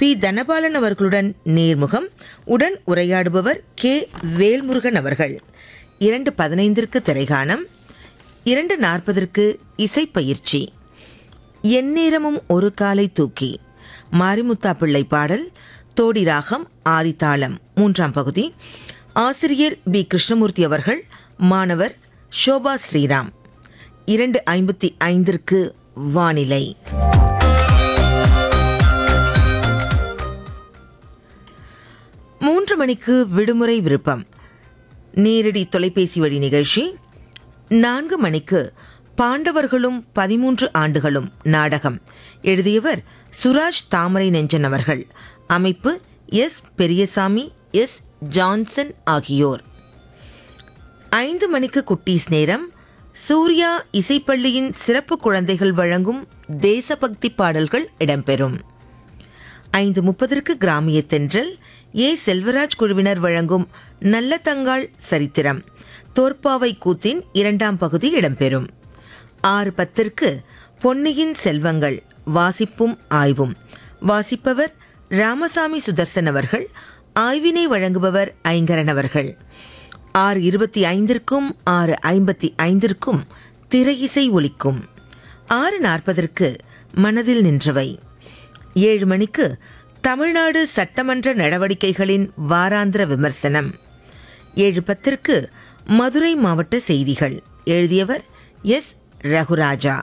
B Dhanapalan அவர்களுடன் நேர்முகம் உடன் உரையாடுபவர் கே வேல்முருகன் அவர்கள் இரண்டு பதினைந்திற்கு திரைகாணம் இரண்டு நாற்பதற்கு இசைப்பயிற்சி எந்நேரமும் ஒரு காலை தூக்கி மாரிமுத்தா பிள்ளை பாடல் தோடி ராகம் ஆதித்தாளம் மூன்றாம் பகுதி ஆசிரியர் பி கிருஷ்ணமூர்த்தி அவர்கள் மாணவர் ஷோபா ஸ்ரீராம் இரண்டு ஐம்பத்தி ஐந்திற்கு வானிலை மூன்று மணிக்கு விடுமுறை விருப்பம் நேரடி தொலைபேசி வழி நிகழ்ச்சி நான்கு மணிக்கு பாண்டவர்களும் பதிமூன்று ஆண்டுகளும் நாடகம் எழுதியவர் சுராஜ் தாமரை நெஞ்சன் அவர்கள் அமைப்பு எஸ் பெரியசாமி எஸ் ஜான்சன் ஆகியோர் ஐந்து மணிக்கு குட்டீஸ் நேரம் சூர்யா இசைப்பள்ளியின் சிறப்பு குழந்தைகள் வழங்கும் தேசபக்தி பாடல்கள் இடம்பெறும் ஐந்து முப்பதற்கு கிராமிய தென்றல் ஏ செல்வராஜ் குழுவினர் வழங்கும் நல்ல தங்காள் சரித்திரம் தோற்பாவை கூத்தின் இரண்டாம் பகுதி இடம்பெறும் ஆறு பத்திற்கு பொன்னியின் செல்வங்கள் வாசிப்பும் ஆய்வும் வாசிப்பவர் ராமசாமி சுதர்சன் அவர்கள் ஆய்வினை வழங்குபவர் ஐங்கரன் அவர்கள் ஆறு இருபத்தி ஐந்திற்கும் ஆறு ஐம்பத்தி ஐந்திற்கும் திரையிசை ஒலிக்கும் ஆறு நாற்பதற்கு மனதில் நின்றவை ஏழு மணிக்கு தமிழ்நாடு சட்டமன்ற நடவடிக்கைகளின் வாராந்திர விமர்சனம் ஏழு பத்திற்கு மதுரை மாவட்ட செய்திகள் எழுதியவர் எஸ் ரகுராஜா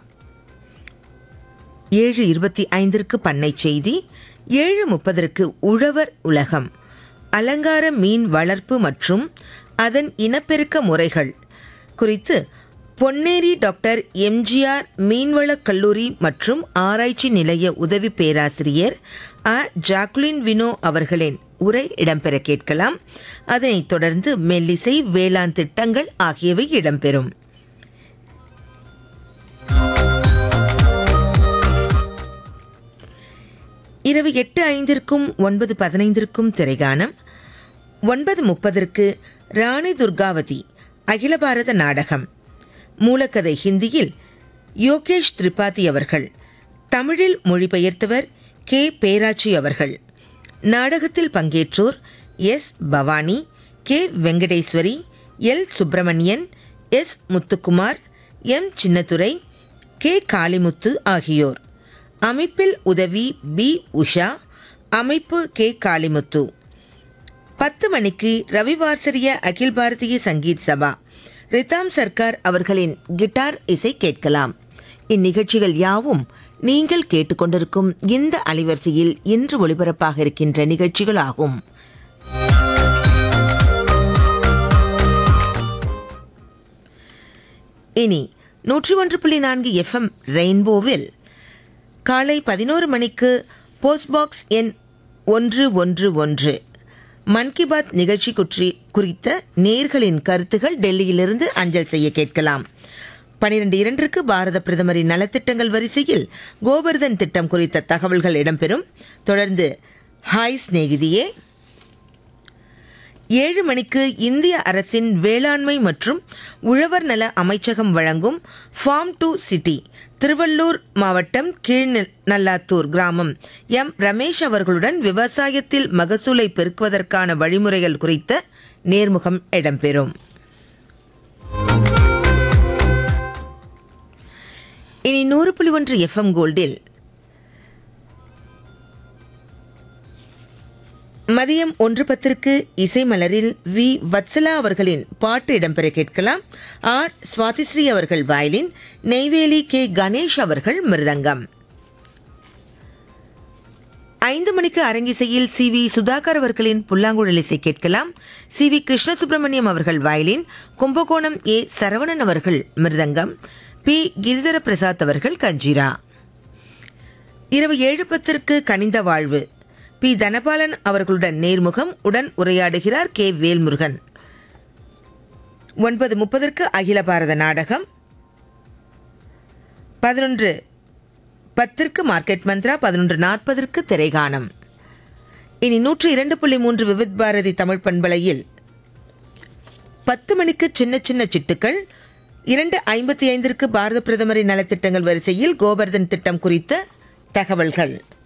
ஏழு இருபத்தி ஐந்திற்கு பண்ணை செய்தி ஏழு முப்பதற்கு உழவர் உலகம் அலங்கார மீன் வளர்ப்பு மற்றும் அதன் இனப்பெருக்க முறைகள் குறித்து பொன்னேரி டாக்டர் எம்ஜிஆர் மீன்வளக் கல்லூரி மற்றும் ஆராய்ச்சி நிலைய உதவி பேராசிரியர் அ ஜாக்குலின் வினோ அவர்களின் உரை இடம்பெற கேட்கலாம் அதனைத் தொடர்ந்து மெல்லிசை வேளாண் திட்டங்கள் ஆகியவை இடம்பெறும் இரவு எட்டு ஐந்திற்கும் ஒன்பது பதினைந்திற்கும் திரைகாணம் ஒன்பது முப்பதற்கு ராணி துர்காவதி அகில பாரத நாடகம் மூலக்கதை ஹிந்தியில் யோகேஷ் திரிபாதி அவர்கள் தமிழில் மொழிபெயர்த்தவர் கே பேராச்சி அவர்கள் நாடகத்தில் பங்கேற்றோர் S Bhavani K Venkateswari L Subramanian S Muthukumar M Chinnathurai K Kalimuthu ஆகியோர் அமைப்பில் உதவி பி உஷா அமைப்பு கே காளிமுத்து பத்து மணிக்கு ரவிவாசரிய அகில் பாரதிய சங்கீத் சபா ரிதாம் சர்க்கார் அவர்களின் கிட்டார் இசை கேட்கலாம் இந்நிகழ்ச்சிகள் யாவும் நீங்கள் கேட்டுக்கொண்டிருக்கும் இந்த அலைவரிசையில் இன்று ஒளிபரப்பாக இருக்கின்ற நிகழ்ச்சிகளாகும் இனி நூற்றி ஒன்று புள்ளி நான்கு எஃப்எம் ரெயின்போவில் காலை பதினோரு மணிக்கு போஸ்ட் பாக்ஸ் எண் ஒன்று ஒன்று ஒன்று மன் கி பாத் நிகழ்ச்சி குற்றி குறித்த நேர்களின் கருத்துகள் டெல்லியிலிருந்து அஞ்சல் செய்ய கேட்கலாம் பனிரெண்டு இரண்டிற்கு பாரத பிரதமரின் நலத்திட்டங்கள் வரிசையில் கோபர்தன் திட்டம் குறித்த தகவல்கள் இடம்பெறும் தொடர்ந்து ஹாய் சிநேகிதியே ஏழு மணிக்கு இந்திய அரசின் வேளாண்மை மற்றும் உழவர் நல அமைச்சகம் வழங்கும் ஃபார்ம் டு சிட்டி திருவள்ளூர் மாவட்டம் கீழ்நல்லாத்தூர் கிராமம் எம் ரமேஷ் அவர்களுடன் விவசாயத்தில் மகசூலை பெருக்குவதற்கான வழிமுறைகள் குறித்த நேர்முகம் இடம்பெறும் இனி நூறு புள்ளி ஒன்று எஃப்எம் கோல்டில் மதியம் ஒன்று பத்திற்கு இசை மலரில் வி வத்சலா அவர்களின் பாட்டு இடம்பெற கேட்கலாம் ஆர் சுவாதிஸ்ரீ அவர்கள் வயலின் நெய்வேலி கே கணேஷ் அவர்கள் மிருதங்கம் ஐந்து மணிக்கு அரங்கிசையில் சி வி சுதாகர் அவர்களின் புல்லாங்குழல் இசை கேட்கலாம் சி வி கிருஷ்ண சுப்பிரமணியம் அவர்கள் வயலின் கும்பகோணம் ஏ சரவணன் அவர்கள் மிருதங்கம் பி கிரிதர பிரசாத் அவர்கள் கஞ்சிரா இரவு ஏழு பத்திற்கு கனிந்த வாழ்வு பி தனபாலன் அவர்களுடன் நேர்முகம் உடன் உரையாடுகிறார் கே வேல்முருகன் ஒன்பது முப்பதற்கு அகில பாரத நாடகம் பதினொன்று பத்திற்கு மார்க்கெட் மந்த்ரா பதினொன்று நாற்பதற்கு திரைகானம் இனி நூற்று இரண்டு புள்ளி மூன்று விவித் பாரதி தமிழ் பண்பலையில் பத்து மணிக்கு சின்ன சின்ன சிட்டுக்கள் இரண்டு ஐம்பத்தி ஐந்திற்கு பாரத பிரதமரின் நலத்திட்டங்கள் வரிசையில் கோபர்தன் திட்டம் குறித்த தகவல்கள்